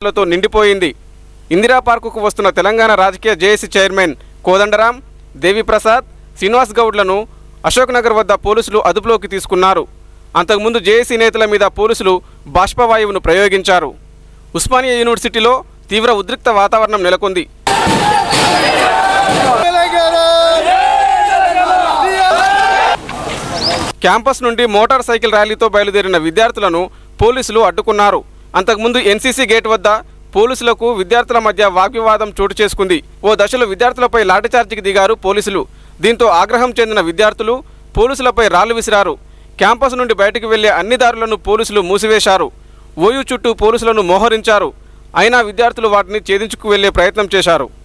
విద్యార్థులతో నిండిపోయింది ఇందిరా పార్కుకు వస్తున్న తెలంగాణ రాజకీయ జేఏసీ చైర్మన్ కోదండరాం దేవిప్రసాద్ శ్రీనివాస్ గౌడ్లను అశోక్ నగర్ వద్ద పోలీసులు అదుపులోకి తీసుకున్నారు అంతకుముందు జేఏసీ నేతల మీద పోలీసులు బాష్పవాయువును ప్రయోగించారు ఉస్మానియా యూనివర్సిటీలో తీవ్ర ఉద్రిక్త వాతావరణం నెలకొంది క్యాంపస్ నుండి మోటార్ సైకిల్ ర్యాలీతో బయలుదేరిన విద్యార్థులను పోలీసులు అడ్డుకున్నారు అంతకుముందు ఎన్సీసీ గేట్ వద్ద పోలీసులకు విద్యార్థుల మధ్య వాగ్వివాదం చోటు చేసుకుంది ఓ దశలో విద్యార్థులపై లాఠీచార్జికి దిగారు పోలీసులు దీంతో ఆగ్రహం చెందిన విద్యార్థులు పోలీసులపై రాళ్లు విసిరారు క్యాంపస్ నుండి బయటకు వెళ్లే అన్ని దారులను పోలీసులు మూసివేశారు ఓయూ చుట్టూ పోలీసులను మోహరించారు అయినా విద్యార్థులు వాటిని ఛేదించుకు వెళ్లే ప్రయత్నం చేశారు